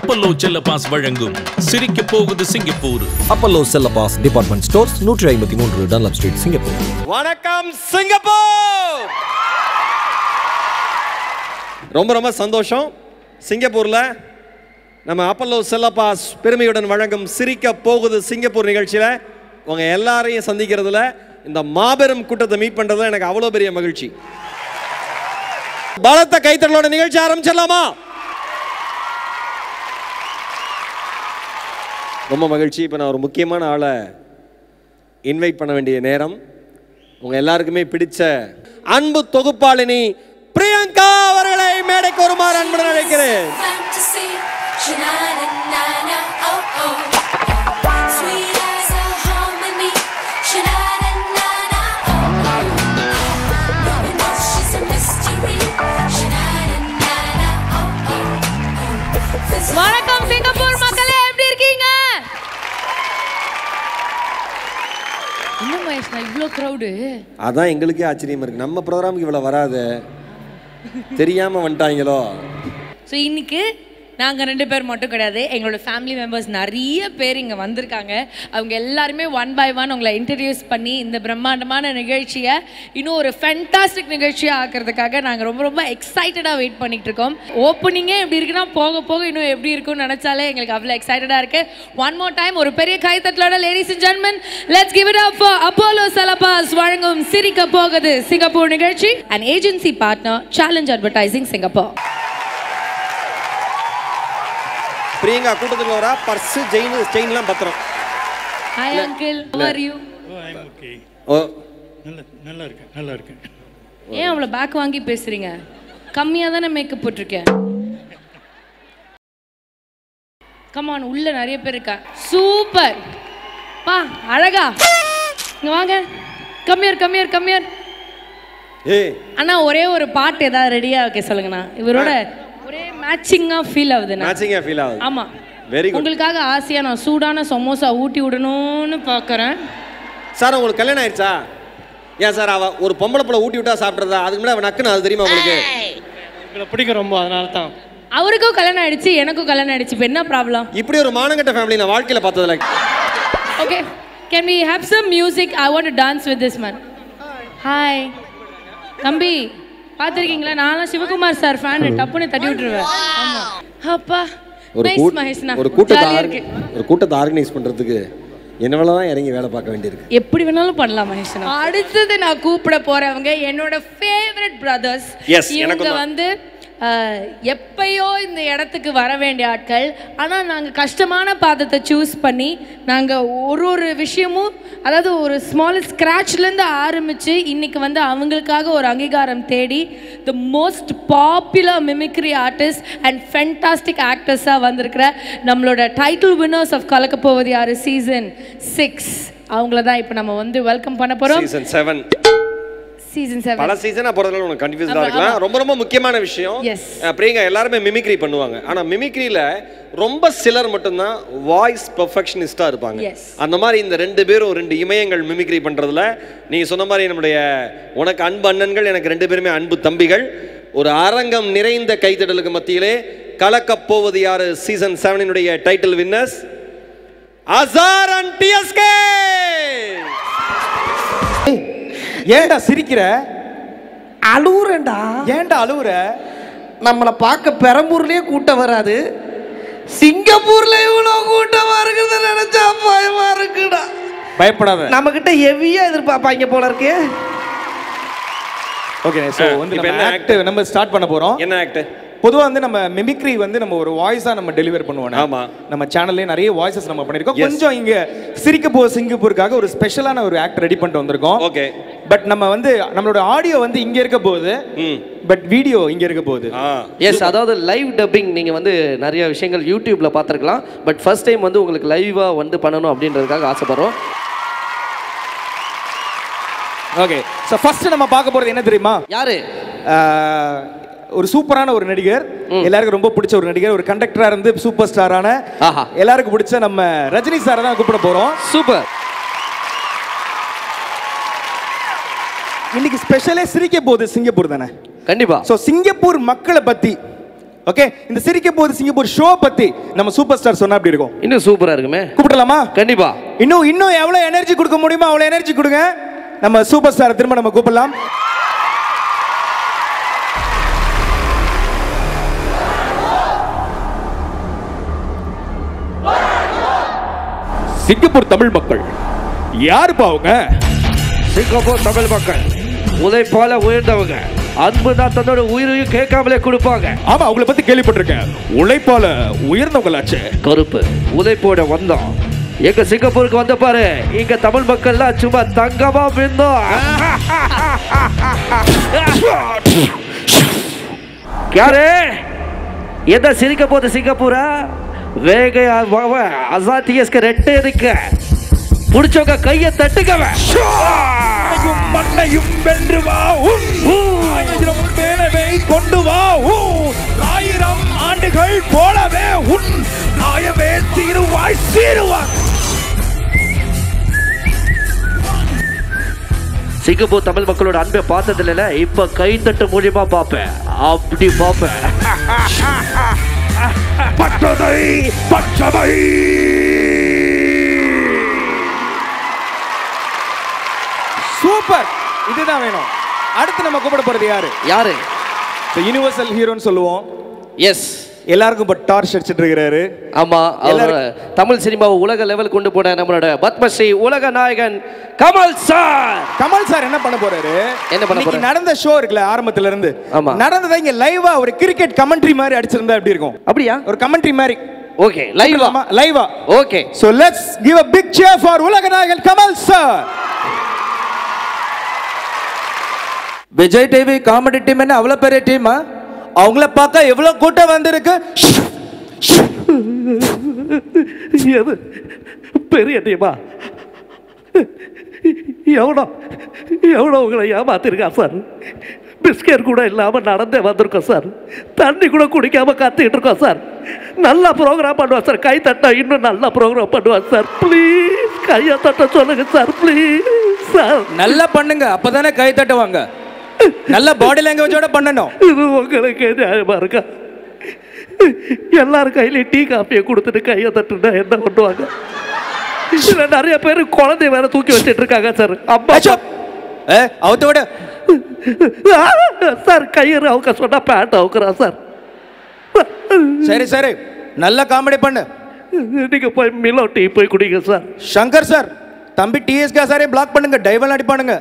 Apollo செல்லபாஸ் வழங்கும் சிரிக்க போகுது Singapore Apollo Chellapas department stores நூற்றி ஐம்பத்தி மூன்று டன்லப் ஸ்ட்ரீட் சிங்கப்பூர் வணக்கம் சிங்கப்பூர் ரொம்ப ரொம்ப சந்தோஷம் சிங்கப்பூரில் நம்ம அப்பல்லோ செல்லப்பாஸ் பெருமையுடன் வழங்கும் சிரிக்க போகுது சிங்கப்பூர் நிகழ்ச்சியில் உங்கள் எல்லாரையும் சந்திக்கிறதுல இந்த மாபெரும் கூட்டத்தை மீட் பண்ணுறதுல எனக்கு அவ்வளோ பெரிய மகிழ்ச்சி பலத்த கைத்தறலோட நிகழ்ச்சி ஆரம்பிச்சிடலாமா ரொம்ப மகிழ்ச்சி இப்போ நான் ஒரு முக்கியமான ஆளை இன்வைட் பண்ண வேண்டிய நேரம் உங்க எல்லாருக்குமே பிடிச்ச அன்பு தொகுப்பாளினி பிரியங்கா அவர்களை மேடைக்கு வருமாறு அன்புடன் அழைக்கிறேன் fantasy. Sha-na-na-na-na, oh oh. Sweet as a harmony. Sha-na-na-na-na, oh oh. No one knows she's a mystery. Sha-na-na-na-na, oh oh. Physical வணக்கம் சிங்கப்பூர் மக்களே எப்படி இருக்கீங்க என்ன மகேஷ் நான் இவ்வளோ க்ரௌடு அதான் எங்களுக்கே ஆச்சரியமா இருக்கு நம்ம ப்ரோக்ராமுக்கு இவ்வளவு வராது தெரியாம வந்துட்டாங்களோ ஸோ இன்னைக்கு நாங்கள் ரெண்டு பேர் மட்டும் கிடையாது எங்களோட ஃபேமிலி மெம்பர்ஸ் நிறைய பேர் இங்கே வந்திருக்காங்க அவங்க எல்லாருமே ஒன் பை ஒன் உங்களை இன்ட்ரடியூஸ் பண்ணி இந்த பிரம்மாண்டமான நிகழ்ச்சியை இன்னும் ஒரு ஃபென்டாஸ்டிக் நிகழ்ச்சியாக ஆக்கிறதுக்காக நாங்கள் ரொம்ப ரொம்ப எக்ஸைட்டடாக வெயிட் பண்ணிட்டு இருக்கோம் ஓப்பனிங்கே எப்படி இருக்குன்னா போக போக இன்னும் எப்படி இருக்கும்னு நினச்சாலே எங்களுக்கு அவ்வளோ எக்ஸைட்டடாக இருக்கு ஒன் மோர் டைம் ஒரு பெரிய கைத்தட்டலோட லேடிஸ் அண்ட் ஜென்மன் let's give it up for Apollo Chellapas வழங்கும் சிரிக்க போகுது சிங்கப்பூர் நிகழ்ச்சி and agency partner challenge advertising Singapore Priyanka கூட்டத்தில் வரா பர்ஸ் செயின் செயின்லாம் பத்திரம் hi uncle how are you okay oh நல்ல நல்லா இருக்கேன் நல்லா இருக்கேன் ஏன் அவ்வளோ பேக் வாங்கி பேசுறீங்க கம்மியாக தானே மேக்கப் போட்டிருக்கேன் கமான் உள்ள நிறைய பேர் இருக்கா சூப்பர் பா அழகா இங்க வாங்க கம்மியர் கம்மியர் கம்மியர் ஏய் அண்ணா ஒரே ஒரு பாட்டு ஏதாவது ரெடியா வைக்க சொல்லுங்கண்ணா இவரோட ஒரே மேட்சிங்கா ஃபீல் ஆகுதுண்ணா மேட்சிங்கா ஃபீல் ஆகுது ஆமா வெரி குட் உங்களுக்காக ஆசையா நான் சூடான சமோசா ஊட்டி விடணும்னு பார்க்கறேன் சார் உங்களுக்கு கல்யாணம் ஆயிடுச்சா ஏன் சார் அவ ஒரு பொம்பளை புள்ள ஊட்டி விட்டா சாப்பிட்றதா அதுக்கு முன்னாடி அவன் நக்குன்னு அது தெரியுமா உங்களுக்கு உங்களை பிடிக்கும் ரொம்ப அதனால தான் அவருக்கும் கல்யாணம் ஆயிடுச்சு எனக்கும் கல்யாணம் ஆயிடுச்சு இப்போ என்ன ப்ராப்ளம் இப்படி ஒரு மானங்கட்ட ஃபேமிலி நான் வாழ்க்கையில பார்த்ததில்ல Okay, can we have some music? I want to dance with this man. Hi. தம்பி பார்த்துருக்கீங்களா நான்லாம் சிவகுமார் சார் ஃபேன் டப்புன்னு தட்டி விட்டுருவேன் ஆமா அப்பா ஒரு நைஸ் கூட்- மகேஷ்னா ஒரு கூட்டத்தை ஜாலியா ஆர்க- இருக்கு ஒரு கூட்டத்தை ஆர்கனைஸ் பண்றதுக்கு என்னவெல்லாம் தான் இறங்கி வேலை பார்க்க வேண்டியிருக்கு எப்படி வேணாலும் பண்ணலாம் மகேஷ்னா அடுத்தது நான் கூப்பிட போறவங்க என்னோட ஃபேவரட் பிரதர்ஸ் Yes, இவங்க எனக்கும் தான். வந்து அஹ், எப்பயோ இந்த இடத்துக்கு வர வேண்டிய ஆட்கள் ஆனால் நாங்கள் கஷ்டமான பாதத்தை சூஸ் பண்ணி நாங்கள் ஒரு ஒரு விஷயமும் அதாவது ஒரு ஸ்மால் ஸ்க்ராட்ச்லேருந்து ஆரம்பித்து இன்னைக்கு வந்து அவங்களுக்காக ஒரு அங்கீகாரம் தேடி the most popular mimicry artist and fantastic ஆக்டர்ஸாக வந்திருக்கிற நம்மளோட டைட்டில் வின்னர்ஸ் ஆஃப் கலக்கப்போவது யாரு சீசன் சிக்ஸ் அவங்கள தான் இப்போ நம்ம வந்து வெல்கம் பண்ண போகிறோம் சீசன் செவன் சீசன் செவன் பல சீசனா போறதுனால உனக்கு கன்ஃபியூஸ்டா ஆமா, இருக்கலாம் ஆமா. ரொம்ப ரொம்ப முக்கியமான விஷயம் Yes. அஹ், பிரியங்கா எல்லாருமே மிமிக்ரி பண்ணுவாங்க ஆனா மிமிக்ரியில ரொம்ப சிலர் மட்டும்தான் வாய்ஸ் பெர்ஃபெக்ஷனிஸ்டா இருப்பாங்க Yes. அந்த மாதிரி இந்த ரெண்டு பேரும் ரெண்டு இமயங்கள் மிமிக்ரி பண்றதுல நீங்க சொன்ன மாதிரி நம்முடைய உனக்கு அன்பு அண்ணன்கள் எனக்கு ரெண்டு பேருமே அன்பு தம்பிகள் ஒரு அரங்கம் நிறைந்த கைத்தடலுக்கு மத்தியிலே கலக்கப் போவது யாரு சீசன் செவனினுடைய title winners Azar and TSK ஏன்டா சிரிக்கிற அழுவுறேன்டா ஏன்டா அழுவுற நம்மளை பார்க்க பெரம்பூர்லயே கூட்டம் வராது சிங்கப்பூர்ல இவ்வளோ கூட்டமா இருக்குன்னு நினைச்சா பயமா இருக்குடா பயப்படாத நம்ம கிட்ட ஹெவியா எதிர்பார்ப்பாங்க போல இருக்கு ஓகே ஸோ ஆ, வந்து இப்ப நம்ம என்ன ஆக்ட் நம்ம ஸ்டார்ட் பண்ண போறோம் என்ன ஆக்ட் பொதுவா வந்து நம்ம மிமிக்ரி வந்து நம்ம ஒரு வாய்ஸா நம்ம டெலிவர் பண்ணுவோம் ஆமா. நம்ம சேனல்லே நிறைய வாய்ஸஸ் நம்ம பண்ணிருக்கோம் Yes. கொஞ்சம் இங்க சிரிக்க போ சிங்கப்பூருக்காக ஒரு ஸ்பெஷலான ஒரு ஆக்ட் ரெடி பண்ணிட்டு வந்திருக்கோம் ஓகே பட் நம்ம வந்து நம்மளோட ஆடியோ வந்து இங்க இருக்க போகுது ம் பட் வீடியோ இங்க இருக்க போகுது ஆ எஸ் அதாவது லைவ் டப்பிங் நீங்கள் வந்து நிறைய விஷயங்கள் யூடியூப்ல பார்த்துருக்கலாம் பட் ஃபர்ஸ்ட் டைம் வந்து உங்களுக்கு லைவாக வந்து பண்ணணும் அப்படின்றதுக்காக ஆசைப்படுறோம் ஓகே ஸோ ஃபர்ஸ்ட் நம்ம பார்க்க போறது என்ன தெரியுமா யாரு ஆஹ், ஒரு சூப்பரான ஒரு நடிகர் எல்லாருக்கும் ரொம்ப பிடிச்ச ஒரு நடிகர் ஒரு கண்டக்டரா இருந்து சூப்பர் ஸ்டாரான ஆஹா. எல்லாருக்கும் பிடிச்ச நம்ம ரஜினி சாரை தான் கூப்பிட போறோம் சூப்பர் இன்னைக்கு ஸ்பெஷலே சிரிக்க போகுது சிங்கப்பூர் தானே கண்டிப்பா ஸோ சிங்கப்பூர் மக்களை பத்தி ஓகே இந்த சிரிக்க போகுது சிங்கப்பூர் ஷோ பத்தி நம்ம சூப்பர் ஸ்டார் சொன்னா அப்படி இருக்கும் இன்னும் சூப்பரா இருக்குமே கூப்பிடலாமா கண்டிப்பா இன்னும் இன்னும் எவ்வளவு எனர்ஜி கொடுக்க முடியுமோ அவ்வளவு எனர்ஜி கொடுங்க நம்ம சூப்பர் ஸ்டார் திரும்ப நம்ம கூப்பிடலாம் சிங்கப்பூர் தமிழ் மக்கள் யாருப்பா அவங்க சிங்கப்பூர் தமிழ் மக்கள் உழைப்பால உயர்ந்தவங்க அன்பு தான் தன்னோட உயிரையும் கேட்காமலே கொடுப்பாங்க ஆமா அவங்கள பத்தி கேள்விப்பட்டிருக்கேன் உழைப்பால உயர்ந்தவங்களாச்சே கருப்பு உழைப்போட வந்தோம் எங்க சிங்கப்பூருக்கு வந்த பாரு இங்க தமிழ் மக்கள்லாம் சும்மா தங்கமா விந்தோம் யாரு எந்த சிரிக்க போது சிங்கப்பூரா வேக அசாத்தியஸ்க்கு ரெட்டு இருக்கு புடிச்சவங்க கையை தட்டுக்கவன் மண்ணையும் வென்று வா உன் ஆயிரம் பேரவை கொண்டு வா உன் ஆயிரம் ஆண்டுகள் போலவே உன் நாயவே தீருவாய் சீருவாய் சிங்கப்பூர் தமிழ் மக்களோட அன்பை பார்த்தது இல்ல இப்ப கைத்தட்டு மூலியமா பார்ப்பேன் அப்படி பார்ப்பேன் பட்டதை பட்டதை சூப்பர் இதுதான் வேணும் அடுத்து நம்ம கூப்பிட போறது யாரு யாரு யூனிவர்சல் ஹீரோன்னு சொல்லுவோம் எஸ் எல்லாருக்கும் இப்போ டார்ச் அடிச்சிட்டு இருக்கிறாரு ஆமா அவர் தமிழ் சினிமாவை உலக லெவல் கொண்டு போன நம்மளோட பத்மஸ்ரீ உலக நாயகன் கமல் சார் கமல் சார் என்ன பண்ண போறாரு என்ன பண்ண இன்னைக்கு போறாரு? நடந்த ஷோ இருக்குல்ல ஆரம்பத்துல இருந்து ஆமா. நடந்ததை இங்க லைவா ஒரு கிரிக்கெட் கமெண்ட்ரி மாதிரி அடிச்சிருந்தா எப்படி இருக்கும் அப்படியா ஒரு கமெண்ட்ரி மாதிரி ஓகே லைவா லைவா okay so let's give a big cheer for உலக நாயகன் Kamal sir Vijay TV comedy team என்ன அவ்வளவு பெரிய டீமா அவங்கள பார்க்க எவ்வளவு கூட்டம் வந்திருக்கு எது பெரிய டீமா எவ்வளோ எவ்வளோ உங்களை ஏமாத்திருக்கா சார் பிஸ்கெட் கூட இல்லாமல் நடந்தே வந்திருக்கோம் சார் தண்ணி கூட குடிக்காம கத்திட்டு இருக்கோம் சார் நல்லா ப்ரோக்ராம் பண்ணுவார் சார் கை தட்டா இன்னும் நல்லா ப்ரோக்ராம் பண்ணுவார் சார் ப்ளீஸ் கையை தட்ட சொல்லுங்க சார் ப்ளீஸ் சார் நல்லா பண்ணுங்க அப்பதானே கை தட்டுவாங்க நல்ல பாடி லாங்குவேஜோட பண்ணணும் இது உங்களுக்கு நியாயமா இருக்கா எல்லாரும் கையிலையும் டீ காஃபியை கொடுத்துட்டு கையை தட்டுனா என்ன பண்ணுவாங்க இதுல நிறைய பேர் குழந்தை வேற தூக்கி வச்சிட்டு இருக்காங்க சார் அம்மா அச்சோ! ஏ, அவத்த விட சார் கயிறு அவுக்க சொன்னா பேண்ட் அவுக்குறா சார் சரி சரி நல்ல காமெடி பண்ணு நீங்க போய் மிலோ டீ போய் குடிங்க சார் சங்கர் சார் தம்பி டிஎஸ்கே சாரே பிளாக் பண்ணுங்க டைவல் அடிப்பானுங்க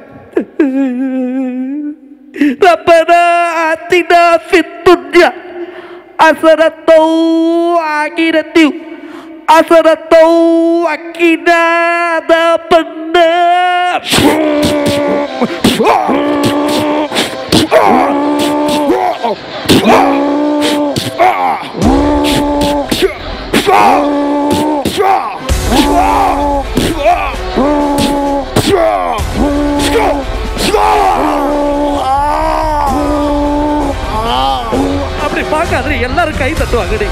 ربنا آتنا في الدنيا حسنة وآخرة حسنة وقنا عذاب النار அப்படி பார்க்காத எல்லாரும் கை தட்டுவாங்கடி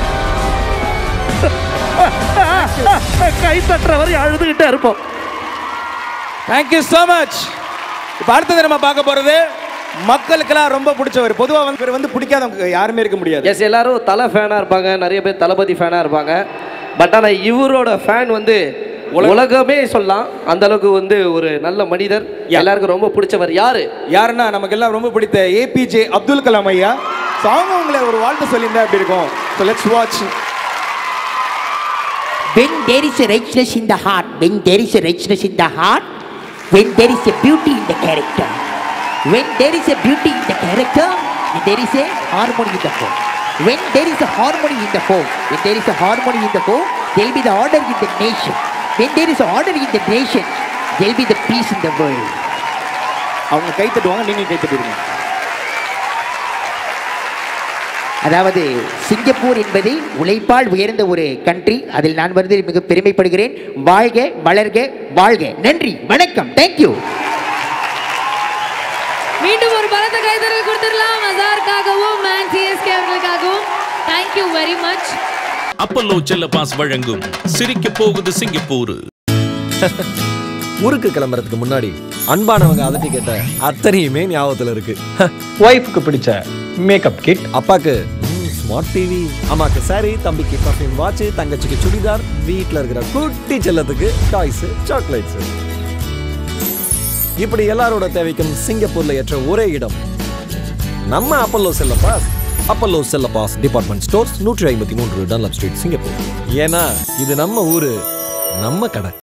கை தட்டுற வரை அழுதுகிட்டே இருப்போம் தேங்க்யூ so மச் இப்போ அடுத்தது நம்ம பார்க்க போறது மக்களுக்கெல்லாம் ரொம்ப பிடிச்சவர் பொதுவாக வந்து இவர் வந்து பிடிக்காதவங்க யாருமே இருக்க முடியாது எஸ் எல்லாரும் தலை ஃபேனாக இருப்பாங்க நிறைய பேர் தளபதி ஃபேனாக இருப்பாங்க பட் ஆனால் இவரோட ஃபேன் வந்து உலகமே சொல்லலாம் அந்த அளவுக்கு வந்து ஒரு நல்ல மனிதர் எல்லாருக்கும் ரொம்ப பிடிச்சவர் யாரு யாருன்னா நமக்கு எல்லாம் ரொம்ப பிடித்த ஏபிஜே அப்துல் கலாம் ஐயா ஸோ அவங்க உங்களை ஒரு வாழ்த்து சொல்லியிருந்தா எப்படி இருக்கும் so let's watch When there is a richness in the heart, when there is a richness in the heart, when there is a beauty in the character, when there is a beauty in the character, there is a harmony in the home. When there is a harmony in the home, when there is a harmony in the home, there will be the order in the nation. When there is order in the nation, there will be the peace in the world. அவங்க கை தட்டுவாங்க நீங்க கை தட்டுவீங்க அதாவது Singapore என்பது உழைப்பால் உயர்ந்த ஒரு country அதில் நான் வந்து மிக பெருமைப்படுகிறேன் வாழ்க வளர்க வாழ்க நன்றி வணக்கம் தேங்க்யூ மீண்டும் ஒரு பலத்த கைதறல் கொடுத்துடலாம் அசாருக்காகவும் மேன் சிஎஸ்கே அவர்களுக்காகவும் thank you very much Apollo Chellapas வழங்கும் சிரிக்க போகுது சிங்கப்பூர் ஊருக்கு கிளம்புறதுக்கு முன்னாடி அன்பானவங்க அதட்டி கேட்ட அத்தனையுமே ஞாபகத்துல இருக்கு ஒய்ஃபுக்கு பிடிச்ச மேக்கப் கிட் அப்பாக்கு ஸ்மார்ட் டிவி அம்மாக்கு சாரி தம்பிக்கு பர்ஃபியூம் வாட்ச் தங்கச்சிக்கு சுடிதார் வீட்டில் இருக்கிற குட்டி செல்லத்துக்கு டாய்ஸ் சாக்லேட்ஸ் இப்படி எல்லாரோட தேவைக்கும் சிங்கப்பூர்ல ஏற்ற ஒரே இடம் நம்ம Apollo Chellapas Apollo Chellapas department stores நூற்றி ஐம்பத்தி மூன்று டன்லப் ஸ்ட்ரீட் சிங்கப்பூர் ஏன்னா இது நம்ம ஊரு நம்ம கடை